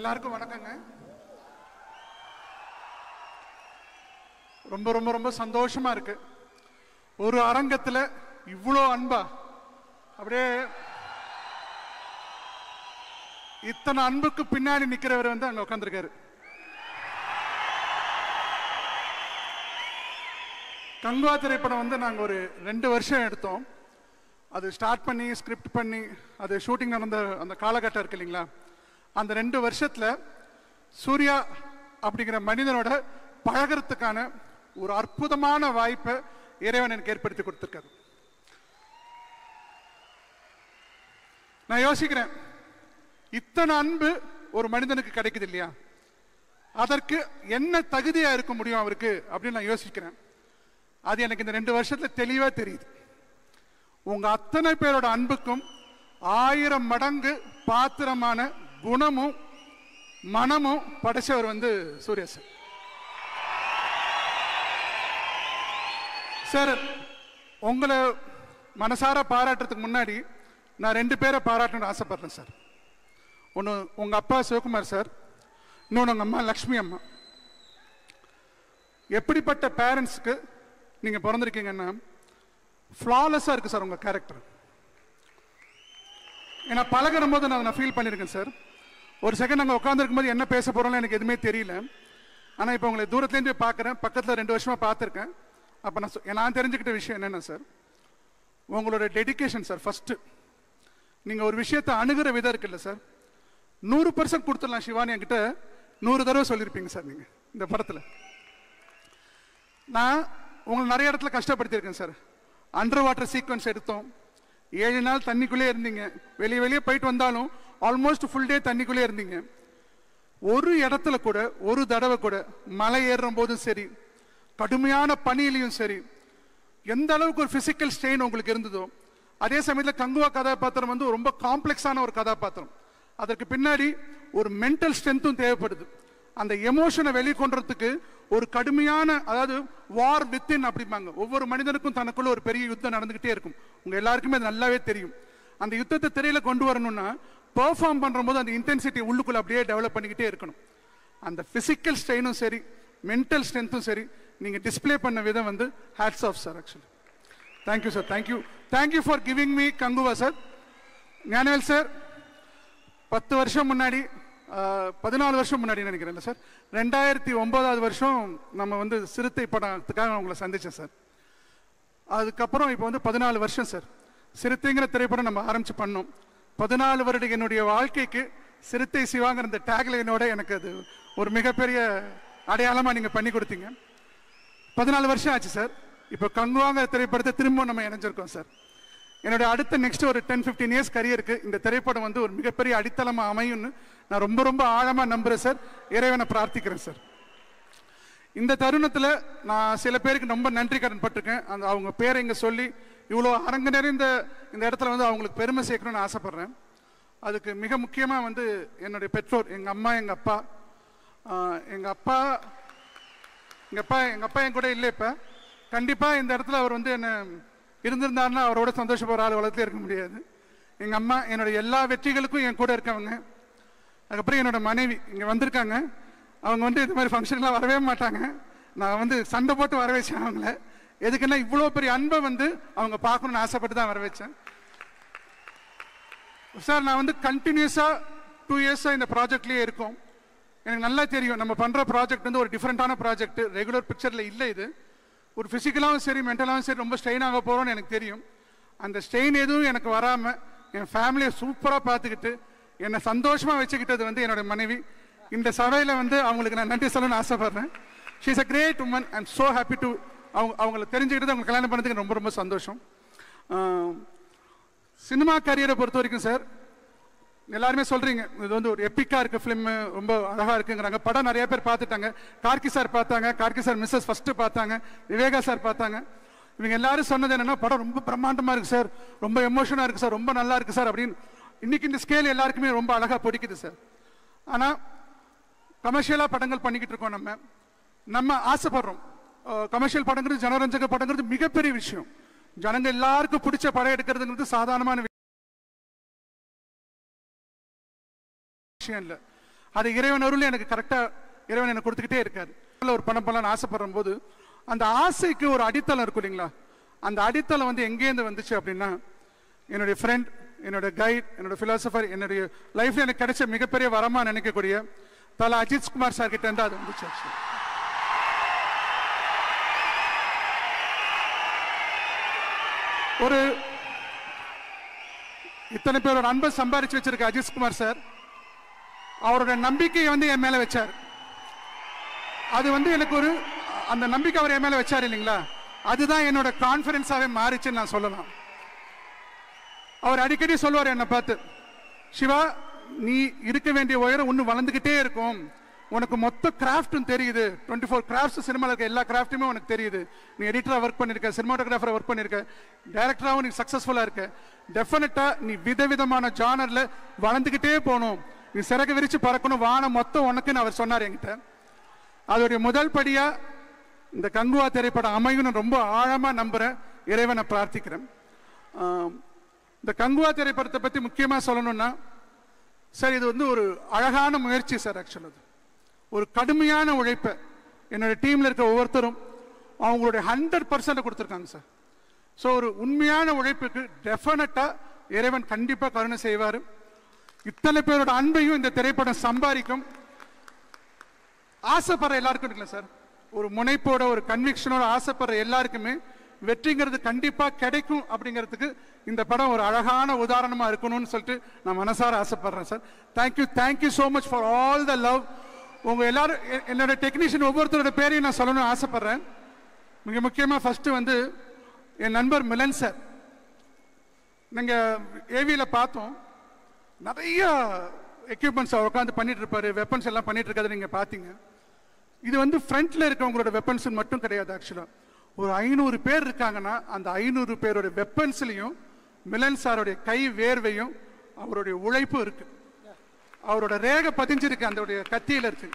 எல்லாருக்கும் வணக்கங்க ரொம்ப ரொம்ப ரொம்ப சந்தோஷமா இருக்கு ஒரு அரங்கத்துல இவ்வளோ அன்பா அப்படியே இத்தனை அன்புக்கு பின்னாடி நிக்கிறவர் வந்து அங்க உட்காந்துருக்காரு கங்குவா திரைப்படம் வந்து நாங்க ஒரு ரெண்டு வருஷம் எடுத்தோம் அது ஸ்டார்ட் பண்ணி ஸ்கிரிப்ட் பண்ணி அது ஷூட்டிங் நடந்த அந்த காலகட்டம் இருக்கு இல்லைங்களா அந்த ரெண்டு வருஷத்துல சூர்யா அப்படிங்கிற மனிதனோட பழகிறதுக்கான ஒரு அற்புதமான வாய்ப்பை இறைவன் எனக்கு ஏற்படுத்தி கொடுத்துருக்காரு நான் யோசிக்கிறேன் இத்தனை அன்பு ஒரு மனிதனுக்கு கிடைக்குது இல்லையா அதற்கு என்ன தகுதியா இருக்க முடியும் அவருக்கு அப்படின்னு நான் யோசிக்கிறேன் அது எனக்கு இந்த ரெண்டு வருஷத்துல தெளிவா தெரியுது உங்க அத்தனை பேரோட அன்புக்கும் ஆயிரம் மடங்கு பாத்திரமான குணமும் மனமும் படைச்சவர் வந்து சூர்யா சார் சார் உங்களை மனசார பாராட்டுறதுக்கு முன்னாடி நான் ரெண்டு பேரை பாராட்டணும்னு ஆசைப்படுறேன் சார் ஒன்று உங்கள் அப்பா சிவகுமார் சார் இன்னொன்று உங்கள் அம்மா லக்ஷ்மி அம்மா எப்படிப்பட்ட பேரண்ட்ஸ்க்கு நீங்கள் பிறந்திருக்கீங்கன்னா ஃப்ளாலெஸ்ஸாக இருக்குது சார் உங்கள் கேரக்டர் ஏன்னா பழகிற போது நான் நான் ஃபீல் பண்ணியிருக்கேன் சார் ஒரு செகண்ட் அங்கே உட்காந்துருக்கும் போது என்ன பேச போகிறோம்னு எனக்கு எதுவுமே தெரியல ஆனால் இப்போ உங்களை தூரத்துலேருந்து போய் பார்க்குறேன் பக்கத்தில் ரெண்டு வருஷமாக பார்த்துருக்கேன் அப்போ நான் சொ- நான் தெரிஞ்சுக்கிட்ட விஷயம் என்னென்ன சார் உங்களோட டெடிகேஷன் சார் ஃபஸ்ட்டு நீங்கள் ஒரு விஷயத்தை அணுகிற விதம் இருக்குல்ல சார் நூறு பர்சன்ட் கொடுத்துடலாம் சிவானி என்கிட்ட நூறு தடவை சொல்லியிருப்பீங்க சார் நீங்கள் இந்த படத்தில் நான் உங்களை நிறைய இடத்துல கஷ்டப்படுத்தியிருக்கேன் சார் அண்டர் வாட்டர் சீக்வன்ஸ் எடுத்தோம் ஏழு நாள் தண்ணிக்குள்ளே இருந்தீங்க வெளியே வெளியே போயிட்டு வந்தாலும் ஆல்மோஸ்ட் ஃபுல் டே தண்ணிக்குள்ளே இருந்தீங்க ஒரு இடத்துல கூட ஒரு தடவை கூட மலை ஏறுற போதும் சரி கடுமையான பனியிலையும் சரி எந்த அளவுக்கு ஒரு பிசிக்கல் ஸ்ட்ரெயின் உங்களுக்கு இருந்ததோ அதே சமயத்தில் கங்குவா கதாபாத்திரம் வந்து ரொம்ப காம்ப்ளெக்ஸான ஒரு கதாபாத்திரம் அதற்கு பின்னாடி ஒரு மென்டல் ஸ்ட்ரென்த்தும் தேவைப்படுது அந்த எமோஷனை வெளிக்கொண்டதுக்கு ஒரு கடுமையான அதாவது வார் வித்தின் அப்படிம்பாங்க ஒவ்வொரு மனிதனுக்கும் தனக்குள்ள ஒரு பெரிய யுத்தம் நடந்துகிட்டே இருக்கும் உங்க எல்லாருக்குமே அது நல்லாவே தெரியும் அந்த யுத்தத்தை திரையில கொண்டு வரணும்னா பெர்ஃபார்ம் பண்ற போது அந்த இன்டென்சிட்டி உள்ளுக்குள்ள அப்படியே டெவலப் பண்ணிக்கிட்டே இருக்கணும் அந்த பிசிக்கல் ஸ்ட்ரெயினும் சரி மென்டல் ஸ்ட்ரென்த்தும் சரி நீங்க டிஸ்ப்ளே பண்ண விதம் வந்து hats off sir actually thank you sir thank you thank you for giving me Kanguva sir Gnanavel sir பத்து வருஷம் முன்னாடி ஆஹ், பதினாலு வருஷம் முன்னாடி நினைக்கிறேன்ல சார் ரெண்டாயிரத்தி ஒன்பதாவது வருஷம் நம்ம வந்து சிறுத்தை படத்துக்காக நான் உங்களை சந்திச்சேன் சார் அதுக்கப்புறம் இப்போ வந்து பதினாலு வருஷம் சார் சிறுத்தைங்கிற திரைப்படம் நம்ம ஆரம்பிச்சு பண்ணோம் பதினாலு வருட என்னுடைய வாழ்க்கைக்கு சிறுத்தை சிவாங்கிற இந்த டேக்லைனோட எனக்கு அது ஒரு மிகப்பெரிய அடையாளமா நீங்க பண்ணி கொடுத்தீங்க பதினாலு வருஷம் ஆச்சு சார் இப்போ கங்குவாங்கிற திரைப்படத்தை திரும்ப நம்ம இணைஞ்சிருக்கோம் சார் என்னுடைய அடுத்த நெக்ஸ்ட் ஒரு டென் ஃபிஃப்டீன் இயர்ஸ் கரியருக்கு இந்த திரைப்படம் வந்து ஒரு மிகப்பெரிய அடித்தளமா அமையும்னு நான் ரொம்ப ரொம்ப ஆழமா நம்புறேன் சார் இறைவனை பிரார்த்திக்கிறேன் சார் இந்த தருணத்தில் நான் சில பேருக்கு ரொம்ப நன்றி கடன் பட்டிருக்கேன் அந்த அவங்க பேரை இங்கே சொல்லி இவ்வளோ அரங்கு நிறைந்த இந்த இடத்துல வந்து அவங்களுக்கு பெருமை சேர்க்கணும்னு ஆசைப்பட்றேன் அதுக்கு மிக முக்கியமாக வந்து என்னுடைய பெற்றோர் எங்கள் அம்மா எங்கள் அப்பா எங்கள் அப்பா எங்கள் அப்பா எங்கள் அப்பா என் கூட இல்லை இப்போ கண்டிப்பாக இந்த இடத்துல அவர் வந்து என்ன இருந்திருந்தாருன்னா அவரோட சந்தோஷப்படுற ஆள் உலகத்துல இருக்க முடியாது எங்கள் அம்மா என்னோட எல்லா வெற்றிகளுக்கும் என் கூட இருக்கவங்க அதுக்கப்புறம் என்னோட மனைவி இங்கே வந்திருக்காங்க அவங்க வந்து இது மாதிரி ஃபங்க்ஷன்லாம் வரவே மாட்டாங்க நான் வந்து சண்டை போட்டு வர வச்சேன் அவங்கள எதுக்குன்னா இவ்வளோ பெரிய அன்பை வந்து அவங்க பார்க்கணும்னு ஆசைப்பட்டு தான் வர வச்சேன் சார் நான் வந்து கண்டினியூஸாக டூ இயர்ஸாக இந்த ப்ராஜெக்ட்லேயே இருக்கோம் எனக்கு நல்லா தெரியும் நம்ம பண்ணுற ப்ராஜெக்ட் வந்து ஒரு டிஃப்ரெண்ட்டான ப்ராஜெக்ட் ரெகுலர் பிக்சரில் இல்லை இது ஒரு ஃபிசிக்கலாகவும் சரி மென்டலாகவும் சரி ரொம்ப ஸ்ட்ரெயின் ஆக போகிறோம்னு எனக்கு தெரியும் அந்த ஸ்ட்ரெயின் எதுவும் எனக்கு வராமல் என் ஃபேமிலியை சூப்பராக பார்த்துக்கிட்டு என்னை சந்தோஷமாக வச்சுக்கிட்டது வந்து என்னோட மனைவி இந்த சபையில் வந்து அவங்களுக்கு நான் நன்றி சொல்லணும்னு ஆசைப்படுறேன் she is a great woman I'm so happy to அவங்க அவங்களை தெரிஞ்சுக்கிட்டு அவங்க கல்யாணம் பண்ணதுக்கு ரொம்ப ரொம்ப சந்தோஷம் சினிமா கரியரை பொறுத்த வரைக்கும் சார் எல்லாருமே சொல்றீங்க இது வந்து ஒரு எப்பிக்கா இருக்கு ஃபிலிம் ரொம்ப அழகா இருக்குங்கிறாங்க படம் நிறைய பேர் பார்த்துட்டாங்க கார்கி சார் பார்த்தாங்க கார்கி சார் மிஸ்ஸஸ் ஃபர்ஸ்ட் பார்த்தாங்க விவேகா சார் பார்த்தாங்க இவங்க எல்லாரும் சொன்னது என்னன்னா படம் ரொம்ப பிரம்மாண்டமா இருக்கு சார் ரொம்ப எமோஷனா இருக்கு சார் ரொம்ப நல்லா இருக்கு சார் அப்படின்னு இன்னைக்கு இந்த ஸ்கேல் எல்லாருக்குமே ரொம்ப அழகா பிடிக்குது சார் ஆனா கமர்ஷியலா படங்கள் பண்ணிக்கிட்டு இருக்கோம் நம்ம நம்ம ஆசைப்படுறோம் கமர்ஷியல் படங்கிறது ஜனரஞ்சக படங்கிறது மிகப்பெரிய விஷயம் ஜனங்க எல்லாருக்கும் பிடிச்ச படம் எடுக்கிறதுங்கிறது சாதாரணமான விஷயம் இல்லை அது இறைவன் அருள் எனக்கு கரெக்டா இறைவன் எனக்கு கொடுத்துக்கிட்டே இருக்காரு ஒரு பணம் பண்ணலாம்னு ஆசைப்படுற போது அந்த ஆசைக்கு ஒரு அடித்தளம் இருக்கும் இல்லைங்களா அந்த அடித்தளம் வந்து எங்கேருந்து வந்துச்சு அப்படின்னா என்னுடைய ஃப்ரெண்ட் என்னோட கைட் என்னோட பிலாசபர் என்னுடைய லைஃப்ல எனக்கு கிடைச்ச மிகப்பெரிய வரமா நினைக்கக்கூடிய தல அஜித் குமார் சார் கிட்ட இருந்து அது வந்துச்சு actually. ஒரு இத்தனை பேரோட அன்பை சம்பாரிச்சு வச்சிருக்க அஜித் குமார் சார் அவரோட நம்பிக்கையை வந்து என் மேல வச்சார் அது வந்து எனக்கு ஒரு அந்த நம்பிக்கை அவர் என் மேல வச்சார் இல்லைங்களா அதுதான் என்னோட கான்பிடன்ஸாவே மாறிச்சுன்னு நான் சொல்லலாம் அவர் அடிக்கடி சொல்லுவார் என்னை பார்த்து சிவா நீ இருக்க வேண்டிய உயரம் இன்னும் வளர்ந்துகிட்டே இருக்கும் உனக்கு மொத்த கிராஃப்ட்டும் தெரியுது டுவெண்ட்டி ஃபோர் கிராஃப்ட்ஸ் சினிமாவில் இருக்க எல்லா கிராஃப்ட்டுமே உனக்கு தெரியுது நீ எடிட்டராக ஒர்க் பண்ணியிருக்க சினிமாட்டோகிராஃபரை ஒர்க் பண்ணியிருக்க டைரக்டராகவும் நீ சக்ஸஸ்ஃபுல்லாக இருக்க டெஃபினட்டாக நீ விதவிதமான ஜானரில் வளர்ந்துக்கிட்டே போகணும் நீ சிறகு விரிச்சு பறக்கணும் வானம் மொத்தம் உனக்குன்னு அவர் சொன்னார் என்கிட்ட அதோடைய முதல் படியா இந்த கங்குவா திரைப்படம் அமையும் நான் ரொம்ப ஆழமா நம்புறேன் இறைவனை பிரார்த்திக்கிறேன் ஆம், இந்த கங்குவா திரைப்படத்தை பத்தி முக்கியமா சொல்லணும்னா சார் இது வந்து ஒரு அழகான முயற்சி சார் ஆக்சுவல் அது ஒரு கடுமையான உழைப்பை என்னோட டீம்ல இருக்க ஒவ்வொருத்தரும் அவங்களுடைய ஹண்ட்ரட் பர்சன்ட் கொடுத்துருக்காங்க சார் ஸோ ஒரு உண்மையான உழைப்புக்கு டெஃபினட்டா இறைவன் கண்டிப்பா கருணை செய்வார் இத்தனை பேரோட அன்பையும் இந்த திரைப்படம் சம்பாதிக்கும் ஆசைப்படுற எல்லாருக்கும் இருக்குல்ல சார் ஒரு முனைப்போட ஒரு கன்விக்ஷனோட ஆசைப்படுற எல்லாருக்குமே வெற்றிங்கிறது கண்டிப்பா கிடைக்கும் அப்படிங்கிறதுக்கு இந்த படம் ஒரு அழகான உதாரணமா இருக்கணும்னு சொல்லிட்டு நான் மனசார ஆசைப்படுறேன் sir thank you thank you so much for all the love உங்க எல்லாரும் எ- என்னோட டெக்னீஷியன் ஒவ்வொருத்தரோட பேரையும் நான் சொல்லணும்னு ஆசைப்படுறேன் மிக முக்கியமா ஃபர்ஸ்ட் வந்து என் நண்பர் மிலன் சார் நீங்க ஏவியில் பார்த்தோம் நிறைய எக்யூப்மெண்ட்ஸ் அவர் உட்காந்து பண்ணிட்டு இருப்பாரு வெப்பன்ஸ் எல்லாம் பண்ணிட்டு இருக்கிறத நீங்க பாத்தீங்க இது வந்து ஃப்ரண்ட்ல இருக்கவங்களோட வெப்பன்ஸ் மட்டும் கிடையாது ஆக்சுவலா ஒரு ஐநூறு பேர் இருக்காங்கன்னா அந்த ஐநூறு பேரோட வெப்பன்ஸ்லயும் மிலன் சாருடைய கை வேர்வையும் அவருடைய உழைப்பும் இருக்கு அவரோட ரேகை பதிஞ்சிருக்கு அந்த கத்தியில இருக்கு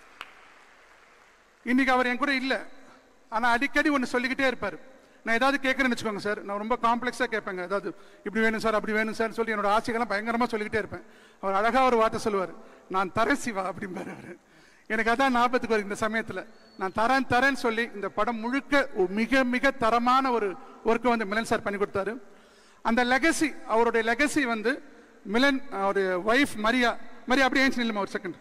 இன்னைக்கு அவர் என் கூட இல்ல ஆனா அடிக்கடி ஒன்று சொல்லிக்கிட்டே இருப்பாரு நான் ஏதாவது கேட்கறேன்னு வச்சுக்கோங்க சார் நான் ரொம்ப காம்ப்ளெக்ஸா கேட்பேங்க அதாவது இப்படி வேணும் சார் அப்படி வேணும் சார் சொல்லி என்னோட ஆசைகள்லாம் பயங்கரமா சொல்லிக்கிட்டே இருப்பேன் அவர் அழகா ஒரு வார்த்தை சொல்லுவார் நான் தரேன் சிவா அப்படிம்பாரு அவரு எனக்கு அதான் ஞாபகத்துக்கு வரும் இந்த சமயத்துல நான் தரேன் தரேன்னு சொல்லி இந்த படம் முழுக்க ஒரு மிக மிக தரமான ஒரு ஒர்க்கை வந்து மிலன் சார் பண்ணி கொடுத்தாரு அந்த லெகசி அவருடைய லெகசி வந்து மிலன் அவருடைய ஒய்ஃப் மரியா மரியா அப்படியே ஏஞ்சி நில்லுமா ஒரு செகண்ட்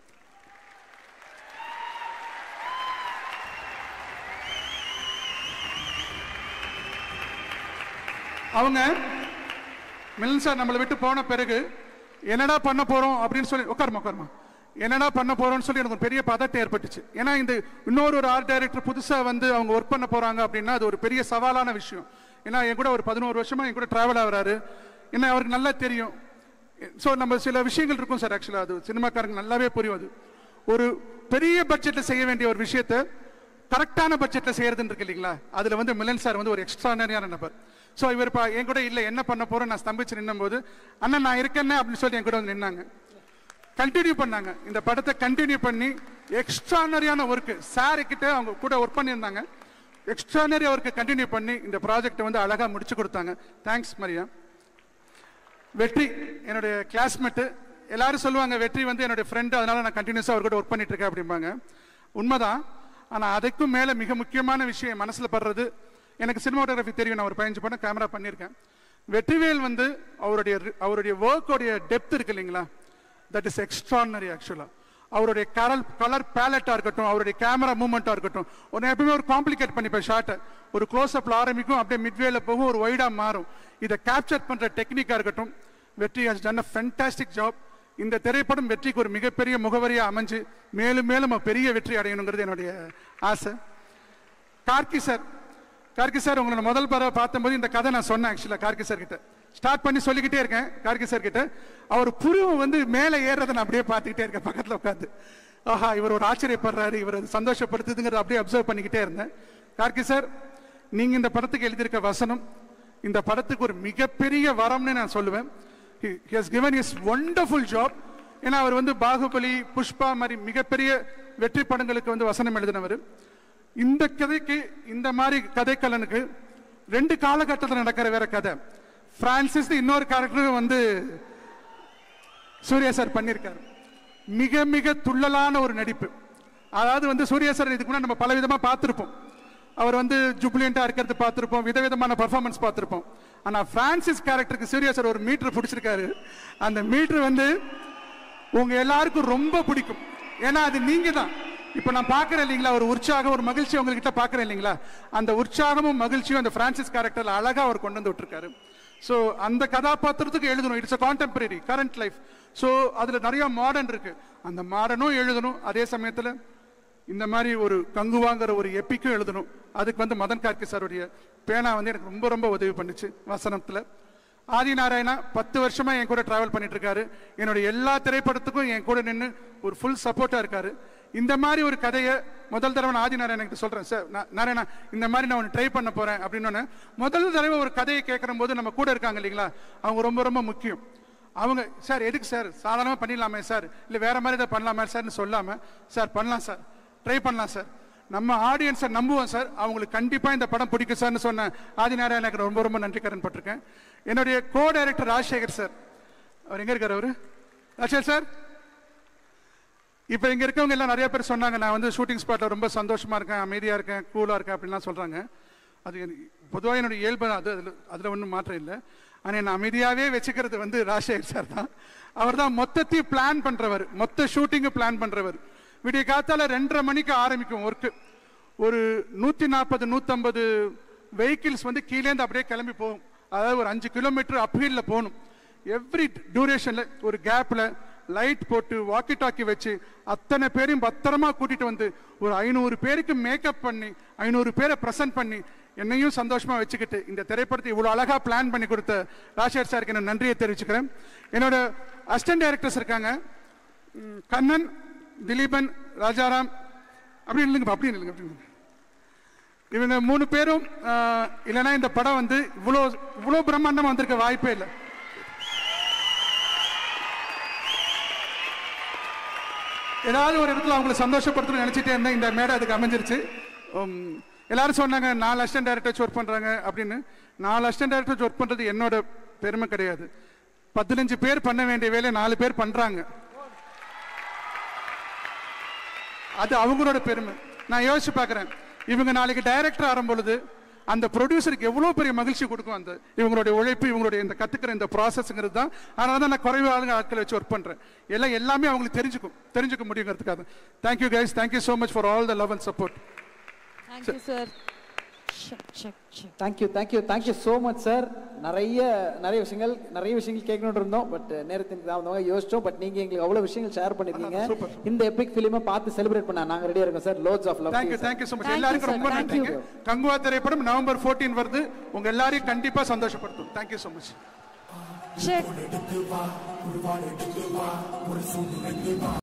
அவங்க மிலன் சார் நம்மளை விட்டு போன பிறகு என்னடா பண்ண போறோம் அப்படின்னு சொல்லி உட்காருமா உட்காருமா என்னடா பண்ண போறோம்னு சொல்லி எனக்கு ஒரு பெரிய பதட்டம் ஏற்பட்டுச்சு ஏன்னா இந்த இன்னொரு ஒரு ஆர்ட் டைரக்டர் புதுசா வந்து அவங்க ஒர்க் பண்ண போறாங்க அப்படின்னா அது ஒரு பெரிய சவாலான விஷயம் ஏன்னா என் கூட ஒரு பதினோரு வருஷமா என் கூட டிராவல் ஆகுறாரு என்ன அவருக்கு நல்லா தெரியும் ஸோ நம்ம சில விஷயங்கள் இருக்கும் சார் ஆக்சுவலாக அது சினிமாக்காரங்க நல்லாவே புரியும் அது ஒரு பெரிய பட்ஜெட்ல செய்ய வேண்டிய ஒரு விஷயத்தை கரெக்டான பட்ஜெட்ல செய்யறதுன்னு இருக்கு இல்லைங்களா அதுல வந்து மிலன் சார் வந்து ஒரு எக்ஸ்ட்ரானரியான நபர் ஸோ இவர் பா என் கூட இல்லை என்ன பண்ண போறோம் நான் ஸ்தம்பிச்சு நின்னும்போது அண்ணா நான் இருக்கேன்னு அப்படின்னு சொல்லி என் கூட வந்து நின்னாங்க கண்டினியூ பண்ணாங்க இந்த படத்தை கண்டினியூ பண்ணி எக்ஸ்ட்ரானரியான ஒர்க் சார் கிட்ட அவங்க கூட ஒர்க் பண்ணியிருந்தாங்க எக்ஸ்ட்ரானரி ஒர்க்கு கண்டினியூ பண்ணி இந்த ப்ராஜெக்ட் வந்து அழகா முடிச்சு கொடுத்தாங்க தேங்க்ஸ் மரியா வெற்றி என்னுடைய கிளாஸ்மேட்டு எல்லாரும் சொல்லுவாங்க வெற்றி வந்து என்னுடைய ஃப்ரெண்டு அதனால நான் கண்டினியூஸாக அவர் கூட ஒர்க் பண்ணிட்டு இருக்கேன் அப்படிம்பாங்க உண்மைதான் ஆனால் அதுக்கும் மேலே மிக முக்கியமான விஷயம் என் மனசில் படுறது எனக்கு சினிமாட்டோகிராஃபி தெரியும் நான் ஒரு பதினஞ்சு படம் கேமரா பண்ணியிருக்கேன் வெற்றிவேல் வந்து அவருடைய அவருடைய ஒர்க்கோடைய டெப்த் இருக்கு இல்லைங்களா தட் இஸ் எக்ஸ்ட்ரானரி ஆக்சுவலாக அவருடைய கலர் கலர் பேலட்டாக இருக்கட்டும் அவருடைய கேமரா மூமெண்ட்டாக இருக்கட்டும் ஒரு எப்பவுமே ஒரு காம்ப்ளிகேட் பண்ணிப்பேன் ஷார்ட்டை ஒரு க்ளோஸ் அப்ல ஆரம்பிக்கும் அப்படியே மிட்வேல போகும் ஒரு வைடா மாறும் இதை கேப்சர் பண்ற டெக்னிக்கா இருக்கட்டும் Vetri has done a fantastic job இந்த திரைப்படம் வெற்றிக்கு ஒரு மிகப்பெரிய முகவரியா அமைஞ்சு மேலும் மேலும் பெரிய வெற்றி அடையணுங்கிறது என்னுடைய ஆசை கார்கி சார் கார்கி சார் உங்களை நான் முதல் பரவ பார்த்தபோது இந்த கதை நான் சொன்னேன் ஆக்சுவலாக கார்கி சார் கிட்ட ஸ்டார்ட் பண்ணி சொல்லிக்கிட்டே இருக்கேன் கார்கி சார் கிட்ட அவர் புருவ வந்து மேலே ஏறதை நான் அப்படியே பார்த்துக்கிட்டே இருக்கேன் பக்கத்தில் உட்காந்து ஆஹா இவர் ஒரு ஆச்சரியப்படுறாரு இவர் அது சந்தோஷப்படுத்துதுங்கிறத அப்படியே அப்சர்வ் பண்ணிக்கிட்டே இருந்தேன் கார்கி சார் நீங்க இந்த படத்துக்கு எழுதியிருக்க வசனம் இந்த படத்துக்கு ஒரு மிகப்பெரிய வரம்னு நான் சொல்லுவேன் he has given his wonderful job ஏன்னா அவர் வந்து பாகுபலி புஷ்பா மாதிரி மிகப்பெரிய வெற்றி படங்களுக்கு வந்து வசனம் எழுதினவர் இந்த கதைக்கு இந்த மாதிரி கதைக்கலனுக்கு ரெண்டு காலகட்டத்தில் நடக்கிற வேற கதை பிரான்சிஸ் இன்னொரு கேரக்டரும் வந்து சூர்யா சார் பண்ணியிருக்காரு மிக மிக துள்ளலான ஒரு நடிப்பு அதாவது வந்து சூர்யா சார் இதுக்கு முன்னாடி நம்ம பல விதமா பார்த்திருப்போம் அவர் வந்து ஜுப்ளியண்டா இருக்கிறது பார்த்திருப்போம் விதவிதமான பர்ஃபார்மன்ஸ் பார்த்திருப்போம் ஆனா பிரான்சிஸ் கேரக்டருக்கு சூர்யா சார் ஒரு மீட்டர் பிடிச்சிருக்காரு அந்த மீட்டர் வந்து உங்க எல்லாருக்கும் ரொம்ப பிடிக்கும் ஏன்னா அது நீங்க தான் இப்ப நான் பாக்குறேன் இல்லைங்களா ஒரு உற்சாகம் ஒரு மகிழ்ச்சி உங்ககிட்ட பாக்குறேன் இல்லைங்களா அந்த உற்சாகமும் மகிழ்ச்சியும் அந்த பிரான்சிஸ் கேரக்டர்ல அழகா அவர் கொண்டு வந்து விட்டுருக்காரு ஸோ அந்த கதாபாத்திரத்துக்கு எழுதணும் it's a contemporary current life so அதுல நிறைய மாடர்ன் இருக்கு அந்த மாடர்னும் எழுதணும் அதே சமயத்துல இந்த மாதிரி ஒரு கங்குவாங்கிற ஒரு எப்பிக்கும் எழுதணும் அதுக்கு வந்து மதன் கார்கே சாருடைய பேனா வந்து எனக்கு ரொம்ப ரொம்ப உதவி பண்ணுச்சு வசனத்துல ஆதி நாராயணா பத்து வருஷமா என் கூட டிராவல் பண்ணிட்டு இருக்காரு என்னோட எல்லா திரைப்படத்துக்கும் என் கூட நின்று ஒரு ஃபுல் சப்போர்ட்டா இருக்காரு இந்த மாதிரி ஒரு கதையை முதல் தடவை நான் ஆதி நாராயணன் கிட்ட சொல்றேன் சார் நான் நாராயணா இந்த மாதிரி நான் ஒன்று ட்ரை பண்ண போறேன் அப்படின்னு முதல் தடவை ஒரு கதையை கேட்கிற போது நம்ம கூட இருக்காங்க இல்லைங்களா அவங்க ரொம்ப ரொம்ப முக்கியம் அவங்க சார் எதுக்கு சார் சாதாரணமாக பண்ணிடலாமே சார் இல்லை வேற மாதிரி ஏதாவது பண்ணலாமா சார்னு சொல்லாம சார் பண்ணலாம் சார் ட்ரை பண்ணலாம் சார் நம்ம ஆடியன்ஸை நம்புவோம் சார் அவங்களுக்கு கண்டிப்பா இந்த படம் பிடிக்கும் சார்னு சொன்ன ஆதிநாராயண எனக்கு ரொம்ப ரொம்ப நன்றி கடன் பட்டிருக்கேன் என்னுடைய கோ டைரக்டர் ராஜசேகர் சார் அவர் எங்க இருக்காரு அவரு ராஜசேகர் சார் இப்போ இங்க இருக்கவங்க எல்லாம் நிறைய பேர் சொன்னாங்க நான் வந்து ஷூட்டிங் ஸ்பாட்ல ரொம்ப சந்தோஷமா இருக்கேன் அமைதியா இருக்கேன் கூலா இருக்கேன் அப்படின்லாம் சொல்றாங்க அது பொதுவாக என்னுடைய இயல்பு தான் அது அதில் அதில் ஒன்றும் மாற்றம் இல்லை ஆனால் என்னை அமைதியாகவே வச்சுக்கிறது வந்து ராஜசேகர் சார் தான் அவர் தான் மொத்தத்தையும் பிளான் பண்றவர் மொத்த ஷூட்டிங்கு பிளான் பண்றவர் விடிய காத்தால ரெண்டரை மணிக்கு ஆரம்பிக்கும் ஒர்க்கு ஒரு நூற்றி நாற்பது நூற்றம்பது வெஹிக்கிள்ஸ் வந்து கீழேந்து அப்படியே கிளம்பி போகும் அதாவது ஒரு அஞ்சு கிலோமீட்டர் அப்ஹில்ல போகணும் எவ்ரி டியூரேஷன்ல ஒரு கேப்ல லைட் போட்டு வாக்கி டாக்கி வச்சு அத்தனை பேரையும் பத்திரமா கூட்டிட்டு வந்து ஒரு ஐநூறு பேருக்கு மேக்கப் பண்ணி ஐநூறு பேரை ப்ரெசென்ட் பண்ணி என்னையும் சந்தோஷமா வச்சுக்கிட்டு இந்த திரைப்படத்தை இவ்வளவு அழகா பிளான் பண்ணி கொடுத்த ராஜேஷ் சாருக்கு நான் நன்றியை தெரிவிச்சுக்கிறேன் என்னோட அசிஸ்டன்ட் டைரக்டர்ஸ் இருக்காங்க ம், கண்ணன் திலீபன் ராஜாராம் அப்படி இல்லைங்க அப்படி இல்லைங்க அப்படி இல்லைங்க இவங்க மூணு பேரும் ஆஹ், இல்லைன்னா இந்த படம் வந்து இவ்வளோ இவ்வளோ பிரம்மாண்டமா வந்திருக்க வாய்ப்பே இல்லை ஏதாவது ஒரு இடத்துல அவங்களை சந்தோஷப்படுத்தணும்னு நினைச்சிட்டே இருந்தேன் இந்த மேடை அதுக்கு அமைஞ்சிருச்சு உம், எல்லாரும் சொன்னாங்க நாலு அசிஸ்டன்ட் டைரக்டர்ஸ் ஒர்க் பண்றாங்க அப்படின்னு நாலு அசிஸ்டன்ட் டைரக்டர்ஸ் ஒர்க் பண்றது என்னோட பெருமை கிடையாது பதினஞ்சு பேர் பண்ண வேண்டிய வேலையை நாலு பேர் பண்றாங்க அது அவங்களோட பெருமை நான் யோசிச்சு பார்க்கறேன் இவங்க நாளைக்கு டைரக்டர் ஆகும் பொழுது அந்த ப்ரொடியூசருக்கு எவ்வளவு பெரிய மகிழ்ச்சி கொடுக்கும் அந்த இவங்களுடைய உழைப்பு இவங்களுடைய இந்த கத்துக்கிற இந்த ப்ராசஸ்ங்கிறது தான் அதனால தான் நான் குறைவு ஆளுங்க ஆட்களை வச்சு ஒர்க் பண்றேன் எல்லாம் எல்லாமே அவங்களுக்கு தெரிஞ்சுக்கும் தெரிஞ்சுக்க முடியுங்கிறதுக்காக thank you guys thank you so much for all the love and support thank you sir thank you thank you thank you so much sir நிறைய நிறைய விஷயங்கள் நிறைய விஷயங்கள் கேட்கணும்னு இருந்தோம் பட் நேரத்தின் தாமதமாக யோசிச்சோம் பட் நீங்க எங்களுக்கு அவ்வளவு விஷயங்கள் ஷேர் பண்ணிருக்கீங்க Super. இந்த எபிக் ஃபிலிமை பார்த்து செலிப்ரேட் பண்ண நாங்க ரெடியா இருக்கோம் sir lots of love thank you thank you so much Thank you, எல்லாருக்கும் sir. ரொம்ப Thank நன்றிங்க கங்குவா திரைப்படம் நவம்பர் 14 வருது உங்க எல்லாரையும் கண்டிப்பா சந்தோஷப்படுத்தும் தேங்க்யூ ஸோ மச் செக்